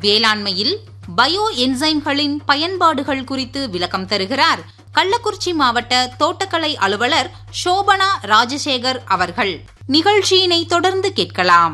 வேளாண்மையில் பயோ என்சைம்களின் பயன்பாடுகள் குறித்து விளக்கம் தருகிறார் கள்ளக்குறிச்சி மாவட்ட தோட்டக்கலை அலுவலர் சோபனா ராஜசேகர் அவர்கள் நிகழ்ச்சியினை தொடர்ந்து கேட்கலாம்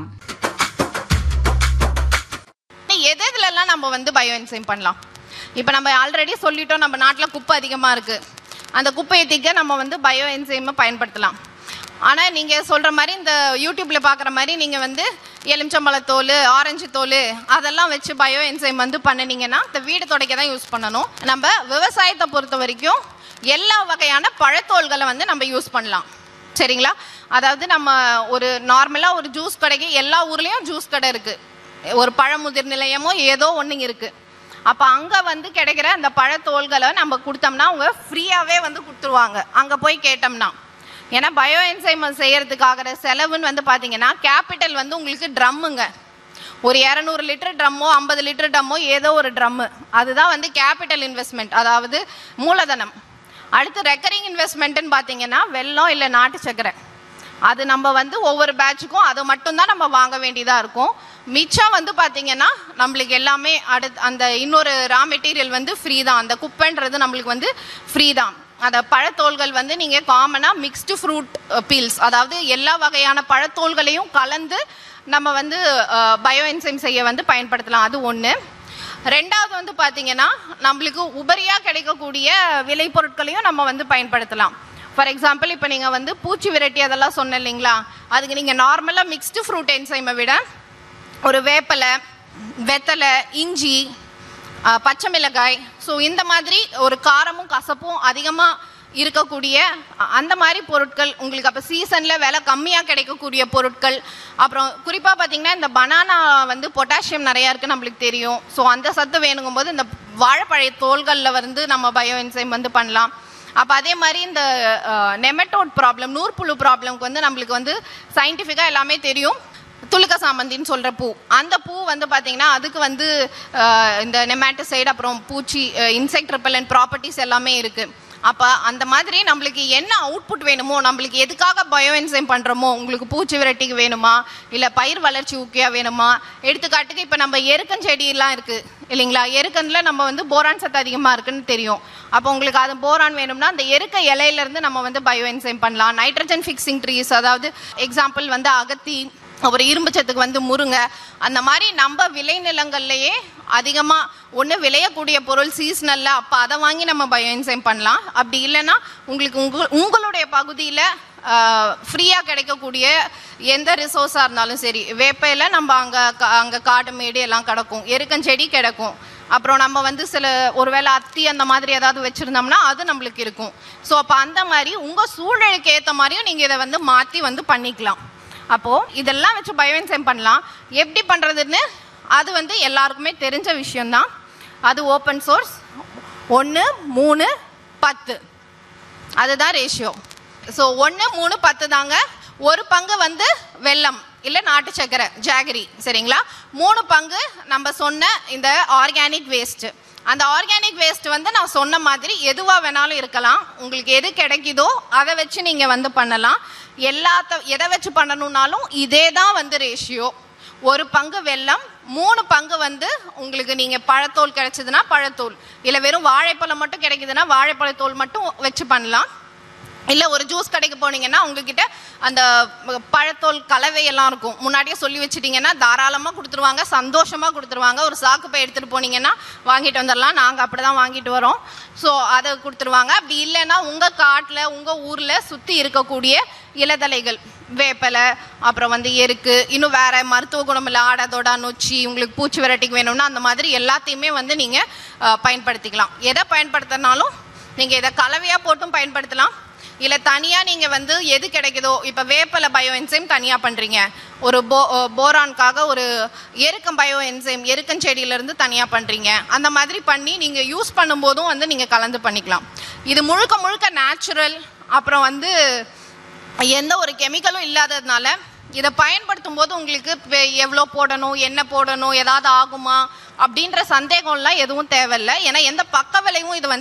எது எதுலலாம் நம்ம வந்து பயோ என்சைம் பண்ணலாம் இப்போ நம்ம ஆல்ரெடி சொல்லிட்டோம் நம்ம நாட்டில் குப்பை அதிகமாக இருக்குது அந்த குப்பையை தீக்க நம்ம வந்து பயோ என்சைமை பயன்படுத்தலாம் ஆனால் நீங்கள் சொல்கிற மாதிரி இந்த யூடியூப்பில் பார்க்குற மாதிரி நீங்கள் வந்து எலுமிச்சம்பழத்தோல் ஆரஞ்சு தோல் அதெல்லாம் வச்சு பயோ என்சைம் வந்து பண்ணினீங்கன்னா இந்த வீடு துடைக்க தான் யூஸ் பண்ணணும் நம்ம விவசாயத்தை பொறுத்த வரைக்கும் எல்லா வகையான பழத்தோல்களை வந்து நம்ம யூஸ் பண்ணலாம் சரிங்களா அதாவது நம்ம ஒரு நார்மலாக ஒரு ஜூஸ் கடைக்கு எல்லா ஊர்லேயும் ஜூஸ் கடை இருக்குது ஒரு பழமுதிர் நிலையமோ ஏதோ ஒன்று இருக்குது அப்போ அங்கே வந்து கிடைக்கிற அந்த பழத்தோல்களை நம்ம கொடுத்தோம்னா அவங்க ஃப்ரீயாகவே வந்து கொடுத்துருவாங்க அங்கே போய் கேட்டோம்னா ஏன்னா பயோ என்சைம் செய்யறதுக்காகிற செலவுன்னு வந்து பார்த்தீங்கன்னா கேபிட்டல் வந்து உங்களுக்கு ட்ரம்முங்க ஒரு இரநூறு லிட்டர் ட்ரம்மோ ஐம்பது லிட்டர் ட்ரம்மோ ஏதோ ஒரு ட்ரம்மு அதுதான் வந்து கேபிட்டல் இன்வெஸ்ட்மெண்ட் அதாவது மூலதனம் அடுத்து ரெக்கரிங் இன்வெஸ்ட்மெண்ட்டுன்னு பார்த்தீங்கன்னா வெல்லம் இல்லை நாட்டு சக்கரை அது நம்ம வந்து ஒவ்வொரு பேட்சுக்கும் அது மட்டும்தான் நம்ம வாங்க வேண்டியதாக இருக்கும் மிச்சம் வந்து பார்த்தீங்கன்னா நம்மளுக்கு எல்லாமே அடுத்து அந்த இன்னொரு ரா மெட்டீரியல் வந்து ஃப்ரீ தான் அந்த குப்பைன்றது நம்மளுக்கு வந்து ஃப்ரீ தான் அந்த பழத்தோல்கள் வந்து நீங்கள் காமனாக மிக்ஸ்டு ஃப்ரூட் பீல்ஸ் அதாவது எல்லா வகையான பழத்தோல்களையும் கலந்து நம்ம வந்து பயோ என்சைம் செய்ய வந்து பயன்படுத்தலாம் அது ஒன்று ரெண்டாவது வந்து பார்த்தீங்கன்னா நம்மளுக்கு உபரியாக கிடைக்கக்கூடிய விளைபொருட்களையும் நம்ம வந்து பயன்படுத்தலாம் ஃபார் எக்ஸாம்பிள் இப்போ நீங்கள் வந்து பூச்சி விரட்டி அதெல்லாம் சொன்ன இல்லைங்களா அதுக்கு நீங்கள் நார்மலாக மிக்ஸ்டு ஃப்ரூட் என்சைமை விட ஒரு வேப்பலை வெத்தலை இஞ்சி அஹ், பச்சை மிளகாய் ஸோ இந்த மாதிரி ஒரு காரமும் கசப்பும் அதிகமாக இருக்கக்கூடிய அ- அந்த மாதிரி பொருட்கள் உங்களுக்கு அப்போ சீசனில் விலை கம்மியாக கிடைக்கக்கூடிய பொருட்கள் அப்புறம் குறிப்பாக பார்த்தீங்கன்னா இந்த பனானா வந்து பொட்டாசியம் நிறையா இருக்குது நம்மளுக்கு தெரியும் ஸோ அந்த சத்து வேணுங்கும் போது இந்த வாழைப்பழைய தோள்களில் வந்து நம்ம பயோ என்சைம் வந்து பண்ணலாம் அப்போ அதே மாதிரி இந்த நெமட்டோட் ப்ராப்ளம் நூற்புழு ப்ராப்ளம்க்கு வந்து நம்மளுக்கு வந்து சயின்டிஃபிக்காக எல்லாமே தெரியும் துளுக்க சாமந்தின்னு சொல்கிற பூ அந்த பூ வந்து பார்த்தீங்கன்னா அதுக்கு வந்து அஹ், இந்த நெமாட்டிசைடு அப்புறம் பூச்சி இன்செக்ட் ரிப்பலண்ட் ப்ராப்பர்ட்டிஸ் எல்லாமே இருக்குது அப்போ அந்த மாதிரி நம்மளுக்கு என்ன அவுட்புட் வேணுமோ நம்மளுக்கு எதுக்காக பயோ என்சைம் பண்ணுறோமோ உங்களுக்கு பூச்சி விரட்டிக்கு வேணுமா இல்லை பயிர் வளர்ச்சி ஊக்கியா வேணுமா எடுத்துக்காட்டுக்கு இப்போ நம்ம எருக்கஞ்செடியெல்லாம் இருக்குது இல்லைங்களா எருக்கனில் நம்ம வந்து போரான் சத்து அதிகமாக இருக்குன்னு தெரியும் அப்போ உங்களுக்கு அது போரான் வேணும்னா அந்த எருக்க இலையிலேருந்து நம்ம வந்து பயோ என்சைம் பண்ணலாம் நைட்ரஜன் ஃபிக்ஸிங் ட்ரீஸ் அதாவது எக்ஸாம்பிள் வந்து அகத்தி ஒரு இரும்பு சத்துக்கு வந்து முருங்கை அந்த மாதிரி நம்ம விளைநிலங்கள்லையே அதிகமாக ஒன்று விளையக்கூடிய பொருள் சீசனல்ல அப்போ அதை வாங்கி நம்ம பயோ என்சைம் பண்ணலாம் அப்படி இல்லைன்னா உங்களுக்கு உங்க உங்களுடைய பகுதியில் ஃப்ரீயாக கிடைக்கக்கூடிய எந்த ரிசோர்ஸாக இருந்தாலும் சரி வேப்பையில் நம்ம அங்கே அங்கே காடு மேடு எல்லாம் கிடக்கும் எருக்கஞ்செடி கிடக்கும் அப்புறம் நம்ம வந்து சில ஒருவேளை அத்தி அந்த மாதிரி ஏதாவது வச்சுருந்தோம்னா அது நம்மளுக்கு இருக்கும் ஸோ அப்போ அந்த மாதிரி உங்கள் சூழலுக்கு ஏற்ற மாதிரியும் நீங்கள் இதை வந்து மாற்றி வந்து பண்ணிக்கலாம் அப்போது இதெல்லாம் வச்சு பயோஎன்சைம் பண்ணலாம் எப்படி பண்ணுறதுன்னு அது வந்து எல்லாருக்குமே தெரிஞ்ச விஷயம்தான் அது ஓப்பன் சோர்ஸ் ஒன்று மூணு பத்து அதுதான் ரேஷியோ ஸோ ஒன்று மூணு பத்து தாங்க ஒரு பங்கு வந்து வெல்லம் இல்லை நாட்டு சக்கரை ஜாகரி சரிங்களா மூணு பங்கு நம்ம சொன்ன இந்த ஆர்கானிக் வேஸ்ட்டு அந்த ஆர்கானிக் வேஸ்ட் வந்து நான் சொன்ன மாதிரி எதுவாக வேணாலும் இருக்கலாம் உங்களுக்கு எது கிடைக்குதோ அதை வச்சு நீங்கள் வந்து பண்ணலாம் எல்லாத்த எதை வச்சு பண்ணணும்னாலும் இதே தான் வந்து ரேஷியோ ஒரு பங்கு வெல்லம் மூணு பங்கு வந்து உங்களுக்கு நீங்கள் பழத்தோல் கிடைச்சதுன்னா பழத்தோல் இல்லை வெறும் வாழைப்பழம் மட்டும் கிடைக்குதுன்னா வாழைப்பழத்தோல் மட்டும் வச்சு பண்ணலாம் இல்லை ஒரு ஜூஸ் கடைக்கு போனீங்கன்னா உங்ககிட்ட அந்த பழத்தோல் கலவையெல்லாம் இருக்கும் முன்னாடியே சொல்லி வச்சிட்டிங்கன்னா தாராளமாக கொடுத்துருவாங்க சந்தோஷமாக கொடுத்துருவாங்க ஒரு சாக்கு பை எடுத்துகிட்டு போனீங்கன்னா வாங்கிட்டு வந்துடலாம் நாங்கள் அப்படி தான் வாங்கிட்டு வரோம் ஸோ அதை கொடுத்துருவாங்க அப்படி இல்லைன்னா உங்கள் காட்டில் உங்கள் ஊரில் சுற்றி இருக்கக்கூடிய இலதலைகள் வேப்பலை அப்புறம் வந்து எருக்கு இன்னும் வேற மருத்துவ குணமில்ல ஆடதோட நொச்சி உங்களுக்கு பூச்சி வெரைட்டிக்கு வேணும்னா அந்த மாதிரி எல்லாத்தையுமே வந்து நீங்கள் பயன்படுத்திக்கலாம் எதை பயன்படுத்தினாலும் நீங்கள் இதை கலவையாக போட்டும் பயன்படுத்தலாம் இல்லை தனியாக நீங்கள் வந்து எது கிடைக்குதோ இப்போ வேப்பலை பயோ என்சைம் தனியாக பண்ணுறீங்க ஒரு போ போரான்காக ஒரு எருக்கம் பயோ என்சைம் எருக்கஞ்செடியிலேருந்து தனியாக பண்ணுறீங்க அந்த மாதிரி பண்ணி நீங்கள் யூஸ் பண்ணும்போதும் வந்து நீங்கள் கலந்து பண்ணிக்கலாம் இது முழுக்க முழுக்க நேச்சுரல் அப்புறம் வந்து எந்த ஒரு கெமிக்கலும் இல்லாததுனால இதை பயன்படுத்தும் போது உங்களுக்கு வெ- எவ்வளோ போடணும் என்ன போடணும் ஏதாவது ஆகுமா அப்படின்ற சந்தேகம்லாம் எதுவும் தேவையில்லை ஏன்னா எந்த பக்க விளைவும் இது வந்து